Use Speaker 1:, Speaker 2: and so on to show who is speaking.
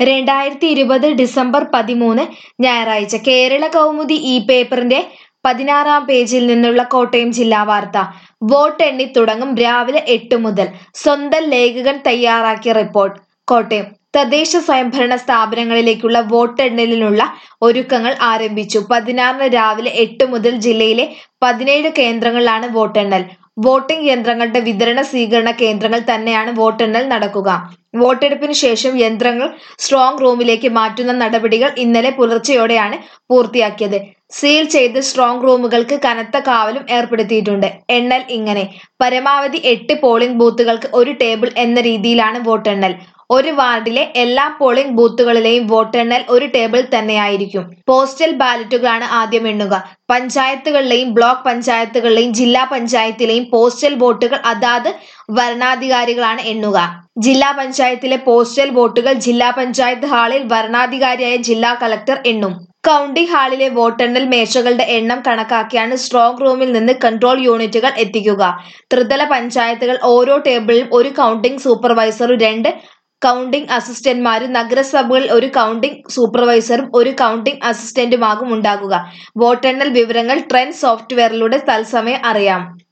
Speaker 1: രണ്ടായിരത്തി ഇരുപത് ഡിസംബർ പതിമൂന്ന് ഞായറാഴ്ച കേരള കൗമുദി ഈ പേപ്പറിന്റെ പതിനാറാം പേജിൽ നിന്നുള്ള കോട്ടയം ജില്ലാ വാർത്ത വോട്ട് എണ്ണി തുടങ്ങും രാവിലെ എട്ട് മുതൽ സ്വന്തം ലേഖകൻ തയ്യാറാക്കിയ റിപ്പോർട്ട് കോട്ടയം തദ്ദേശ സ്വയംഭരണ സ്ഥാപനങ്ങളിലേക്കുള്ള വോട്ടെണ്ണലിനുള്ള ഒരുക്കങ്ങൾ ആരംഭിച്ചു പതിനാറിന് രാവിലെ എട്ട് മുതൽ ജില്ലയിലെ പതിനേഴ് കേന്ദ്രങ്ങളിലാണ് വോട്ടെണ്ണൽ വോട്ടിംഗ് യന്ത്രങ്ങളുടെ വിതരണ സ്വീകരണ കേന്ദ്രങ്ങൾ തന്നെയാണ് വോട്ടെണ്ണൽ നടക്കുക വോട്ടെടുപ്പിന് ശേഷം യന്ത്രങ്ങൾ സ്ട്രോങ് റൂമിലേക്ക് മാറ്റുന്ന നടപടികൾ ഇന്നലെ പുലർച്ചെയോടെയാണ് പൂർത്തിയാക്കിയത് സീൽ ചെയ്ത് സ്ട്രോങ് റൂമുകൾക്ക് കനത്ത കാവലും ഏർപ്പെടുത്തിയിട്ടുണ്ട് എണ്ണൽ ഇങ്ങനെ പരമാവധി എട്ട് പോളിംഗ് ബൂത്തുകൾക്ക് ഒരു ടേബിൾ എന്ന രീതിയിലാണ് വോട്ടെണ്ണൽ ഒരു വാർഡിലെ എല്ലാ പോളിംഗ് ബൂത്തുകളിലെയും വോട്ടെണ്ണൽ ഒരു ടേബിൾ തന്നെയായിരിക്കും പോസ്റ്റൽ ബാലറ്റുകളാണ് ആദ്യം എണ്ണുക പഞ്ചായത്തുകളിലെയും ബ്ലോക്ക് പഞ്ചായത്തുകളിലെയും ജില്ലാ പഞ്ചായത്തിലെയും പോസ്റ്റൽ വോട്ടുകൾ അതാത് വരണാധികാരികളാണ് എണ്ണുക ജില്ലാ പഞ്ചായത്തിലെ പോസ്റ്റൽ വോട്ടുകൾ ജില്ലാ പഞ്ചായത്ത് ഹാളിൽ വരണാധികാരിയായ ജില്ലാ കളക്ടർ എണ്ണും കൗണ്ടിംഗ് ഹാളിലെ വോട്ടെണ്ണൽ മേശകളുടെ എണ്ണം കണക്കാക്കിയാണ് സ്ട്രോങ് റൂമിൽ നിന്ന് കൺട്രോൾ യൂണിറ്റുകൾ എത്തിക്കുക ത്രിതല പഞ്ചായത്തുകൾ ഓരോ ടേബിളിലും ഒരു കൗണ്ടിംഗ് സൂപ്പർവൈസറും രണ്ട് കൗണ്ടിംഗ് അസിസ്റ്റന്റ്മാരും നഗരസഭകളിൽ ഒരു കൗണ്ടിംഗ് സൂപ്പർവൈസറും ഒരു കൗണ്ടിംഗ് അസിസ്റ്റന്റുമാകും ഉണ്ടാകുക വോട്ടെണ്ണൽ വിവരങ്ങൾ ട്രെൻഡ് സോഫ്റ്റ്വെയറിലൂടെ തത്സമയം അറിയാം